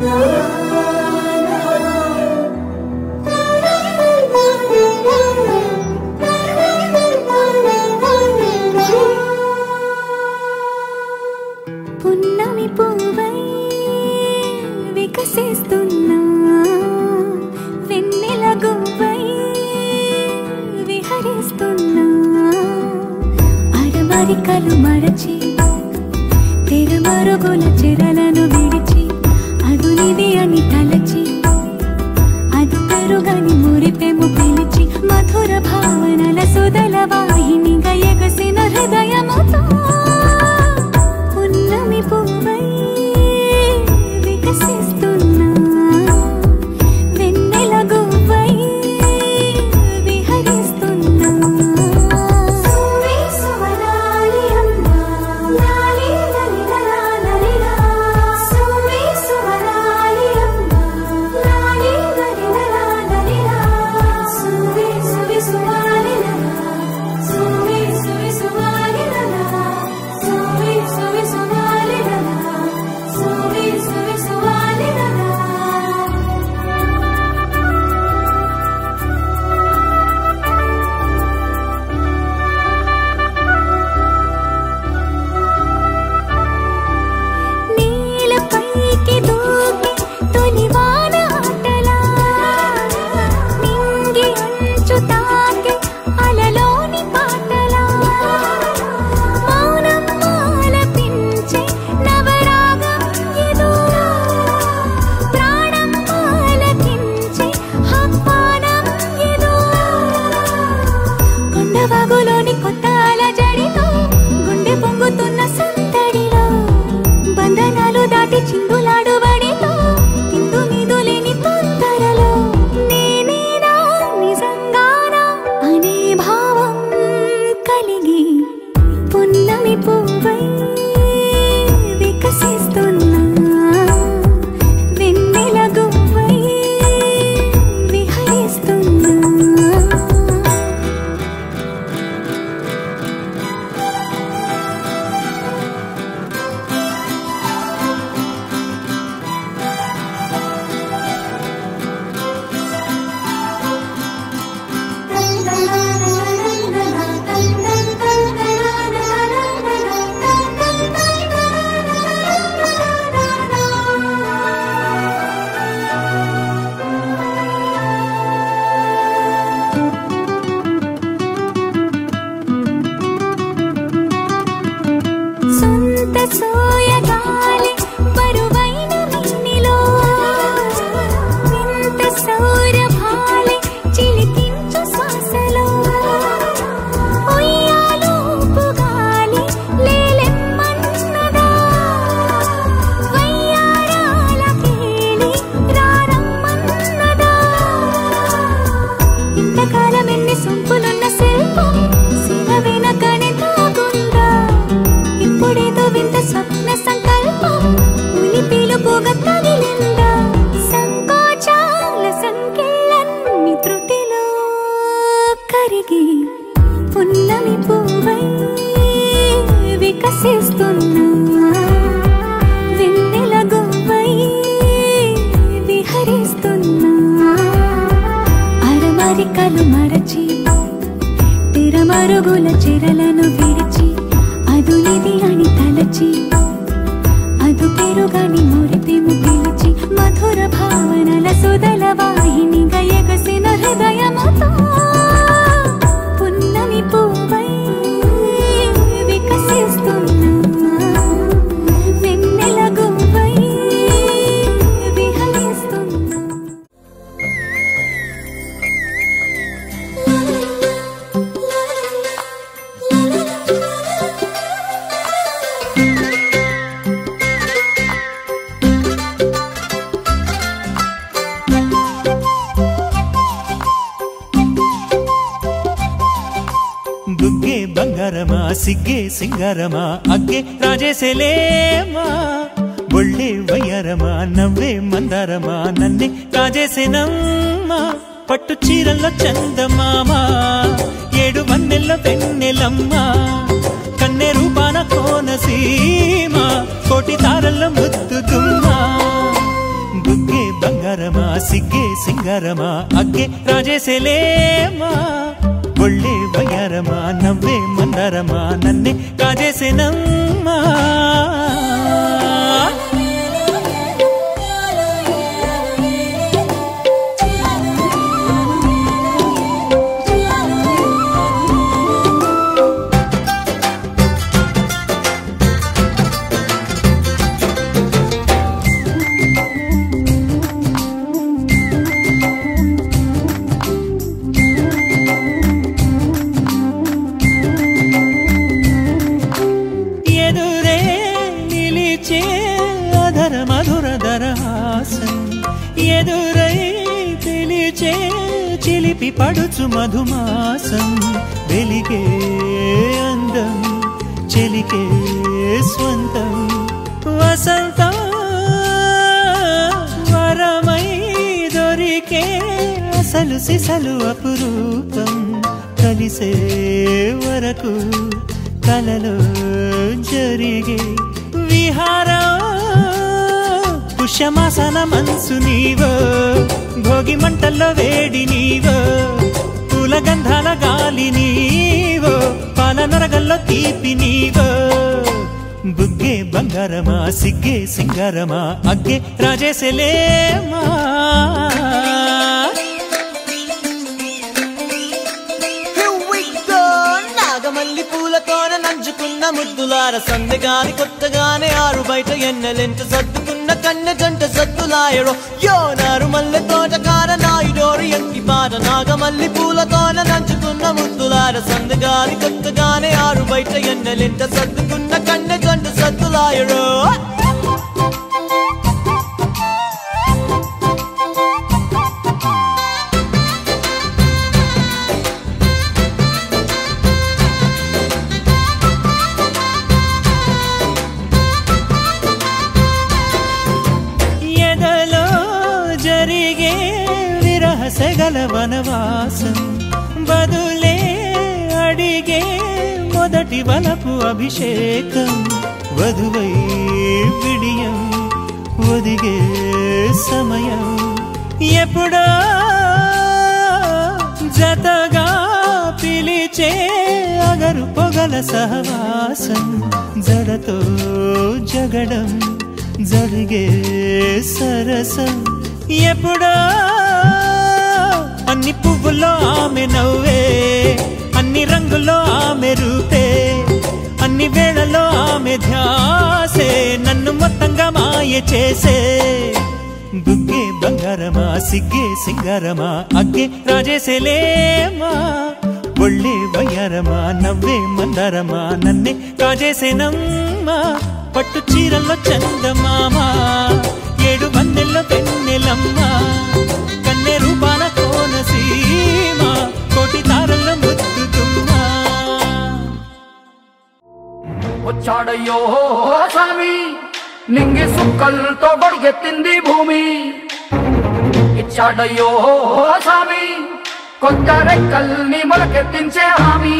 పున్నమి పువ్వై వికసిస్తున్నా వెన్నెల గువ్వై విహరిస్తున్నా అరమరికలు మరచి తెరమరుగుల చెరలను విడిచి అదునిది అని తలచి అది పెరుగని మురిపెము పిలిచి మధుర భావనల సుదల వాహినిగా ఎగసిన హృదయముతో పున్నమి పువ్వై వికసిస్తున్నా వెన్నెల గువ్వై విహరిస్తున్నా సువి సువనాలి అమ్మా లాలి లలిలా లలిలా సువి సువనాలి అమ్మా లాలి లలిలా లలిలా సువి సువి సువాలి లలా సువి సువి సువాలి లలా సువి సువి సువాలి లలా సువి సువి సువాలి లలా నీలపైకి దూకి తొలివాన ఆటలా నింగి అంచు తాకి అలలోని పాటలా మౌనం ఆలపించే నవరాగం ఏదో ప్రాణం ఆలకించే ఆహ్వానం ఏదో కొండవాగులోని కొత్త అలజడిలో గుండె పొంగుతున్న సందడిలో బంధనాలు దాటి చిందులాడు బడిలో ఇందు మీదు లేని తొందరలో నేనేనా నిజంగానా అనే భావం కలిగి పున్నమి పువ్వై వికసిస్తున్నా వెన్నెల గువ్వై విహరిస్తున్నా సొంత సోయగాలి బరువైన మిన్నిలో వింత సౌరభాలి చిలికించు శ్వాసలో ఉయ్యాలు పుగాలి లేలెమ్మన్నదా వయ్యారాల కేలి రారమ్మన్నదా ఇంతకాలం ఎన్ని సొంపులున్న శిల్పం శివ వెనకనే తాగుందా ఇప్పుడేదో వింత స్వప్న సంకల్పం ఉలి పిలుపుగా తగిలిందా సంకోచాల సంఖ్యలన్నీ త్రుటిలో కరిగి పున్నమి పువ్వై వికసిస్తున్నా వెన్నెల గువ్వై విహరిస్తున్నా అరమరికలు మరచి తిరమరుగుల చెరలను విడిచి అదునిది అని తలచి అదు పెరుగని మురిపెము పిలిచి మధుర భావనల సుదల వాహినిగా ఎగసిన హృదయముతో పున్నమి పువ్వై వికసిస్తున్నా వెన్నెల గువ్వై విహరిస్తున్నా బుగ్గే బంగారమా సిగ్గే సింగారమా అగ్గే రాజేసేలేమా ఒళ్ళే వయ్యారమా నవ్వే మందారమా నన్నే కాజేసేనమ్మా పట్టు చీరల్లో చందమామా ఏడు వన్నెల్ల వెన్నెలమ్మా కన్నె రూపాన కోనసీమ కోటి తారల్లో ముద్దుగుమ్మా సిగ్గే సింగారమా అగ్గే రాజేసేలేమా ఒళ్ళే వయ్యారమా నవ్వే మందారమా నన్నే కాజేసేనమ్మా ఎదురే నిలిచే అధర మధుర దరహాసం ఎదురై పిలిచే చిలిపి పడుచు మధుమాసం వెలిగే అందం చెలికే స్వంతం వసంతం వరమై దొరికే అసలు సిసలు అపురూపం కలిసే వరకు కలలో జరిగే విహారం పుష్యమాసన మనసు నీవో భోగి మంటల్లో వేడి నీవో పూల గంధాల గాలి నీవో పాల నరగల్లో తీపి నీవో బుగ్గే బంగారమా సిగ్గే సింగారమా అగ్గే రాజేసెలేమా Here we go నాగమల్లి పూలతోన నంచుకున్న ముద్దులార సందగాని కొత్తగానే ఆరు బయట ఎన్నెలెంట సర్దుకున్న కన్న జంట సద్దులాయరో యో నారు మల్లె తోటకార నాయుడోరు ఎంకి పాట నాగమల్లి పూలతోన నంచుకున్న ముద్దులార సందగాని కొత్తగానే ఆరు బయట ఎన్నెలెంట సర్దుకున్న కన్న జంట సద్దులాయరో ఎదలో జరిగే విరహసగల వనవాసం బదులే అడిగే మొదటి వలపు అభిషేకం వధువై విడియం ఒదిగే సమయం ఎప్పుడో జతగా పిలిచే అగరు పొగల సహవాసం జడతో జగడం జరిగే సరసం ఎప్పుడో అన్ని పువ్వుల్లో ఆమె నవ్వే అన్ని రంగుల్లో ఆమె రూపే అన్ని వేళలో ఆమె ధ్యాసే నన్ను మొత్తంగా మాయ చేసే బుగ్గే బంగారమా సిగ్గే సింగారమా అగ్గే రాజేసేలేమా ఒళ్ళే వయ్యారమా నవ్వే మందారమా నన్నే కాజేసేనమ్మా పట్టు చీరల్లో చందమామా ఏడు మన్నెల్లో పెన్నెలమ్మా కన్నె రూపాన కోనసీమ కోటి తారల్లో ముద్దుతుమ్మా వచ్చాడయ్యో స్వామి నింగి సుక్కలతో బడిగెత్తింది భూమి ఇచ్చాడయ్యో స్వామి కొత్త రెక్కల్ని మొలకెత్తించే హామీ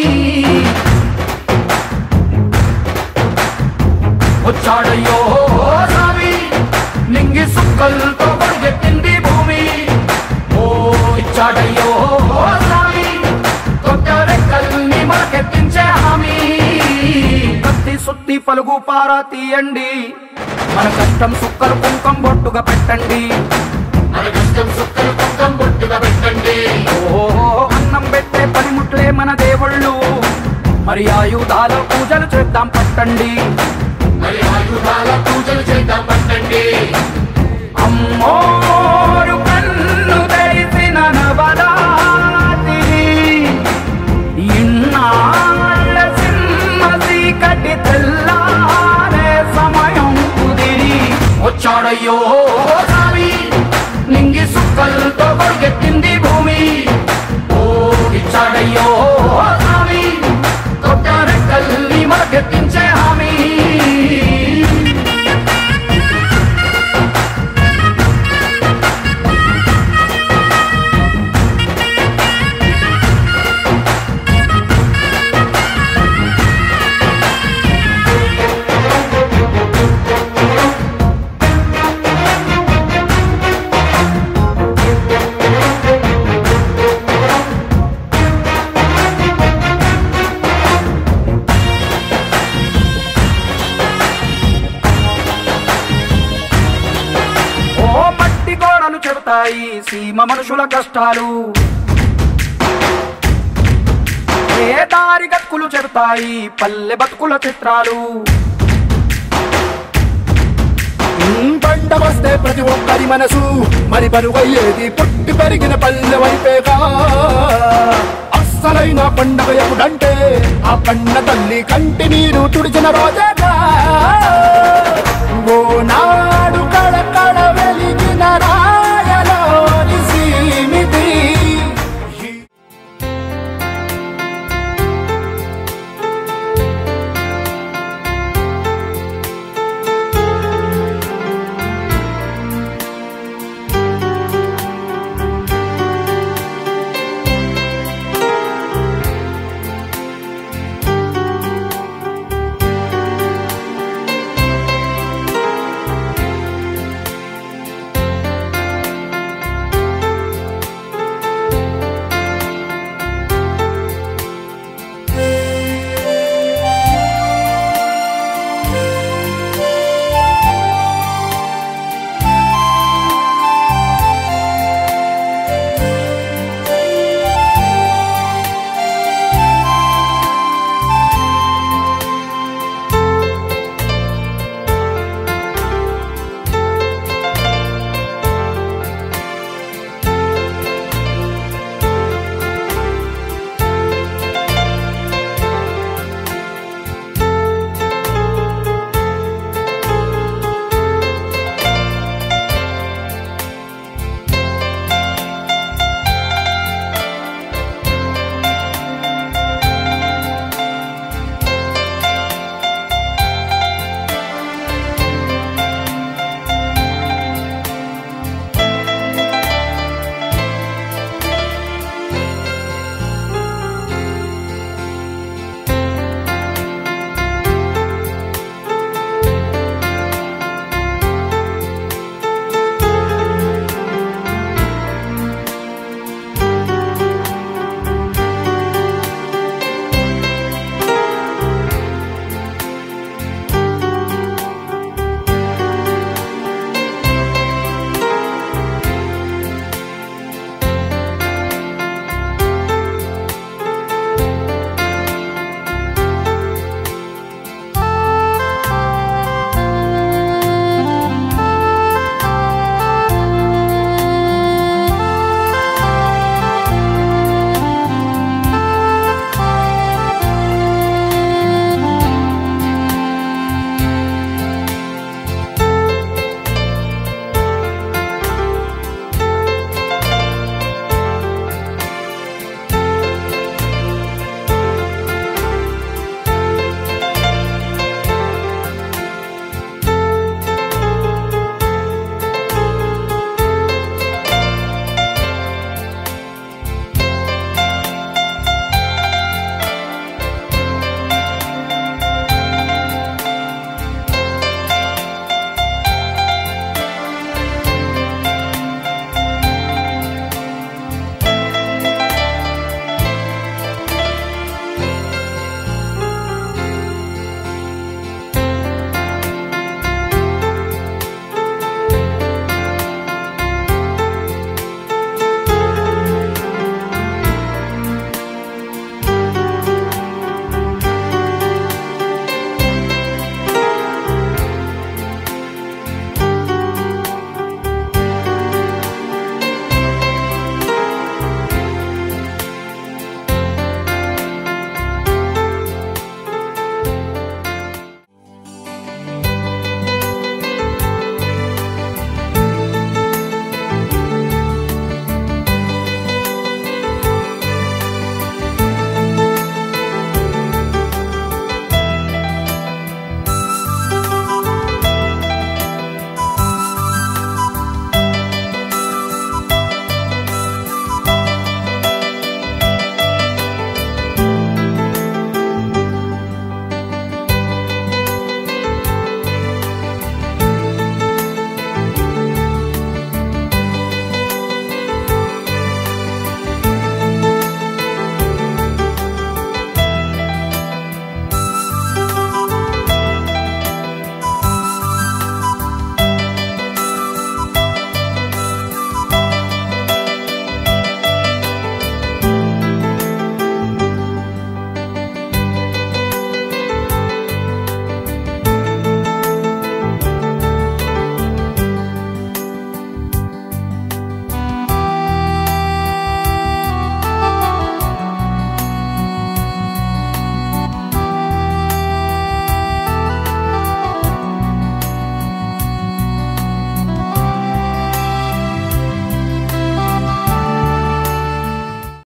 వచ్చాడయ్యో స్వామి నింగి సుక్కలతో బడిగెత్తింది భూమి ఓ ఇచ్చాడయ్యో స్వామి కొత్త రెక్కల్ని మొలకెత్తించే హామీ కత్తి సుత్తి పలుగు పారా తీయండి మన కష్టం సుక్కలు కుంకం బొట్టుగా పెట్టండి మన కష్టం సుక్కలు పక్కం బొట్టుగా పెట్టండి ఓ అన్నం పెట్టే పనిముట్లే మన దేవుళ్ళు మరి ఆయుధాల పూజలు చేద్దాం పట్టండి మరి ఆయుధాల పూజలు చేద్దాం పట్టండి అమ్మోరు కన్ను తెరిసిన నవరాత్రి ఇన్నాళ్ళ సింహ చీకటి తెల్లారే సమయం కుదిరి వచ్చాడయ్యో స్వామి నింగి సుక్కలతో పరుగెత్తింది భూమి ఓ ఇచ్చాడయ్యో స్వామి కొత్త రెక్కల్ని మనకెత్తించే హామీ చెబుతాయి సీమ మనుషుల కష్టాలు ఏ దారి గతుకులు చెబుతాయి పల్లె బతుకుల చిత్రాలు పంట వస్తే ప్రతి ఒక్కరి మనసు మరి బరువయ్యేది పుట్టి పెరిగిన పల్లె వైపేగా అస్సలైన పండగ ఎప్పుడంటే ఆ పండ తల్లి కంటి నీరు తుడిచిన రోజేగా ఓ నాడు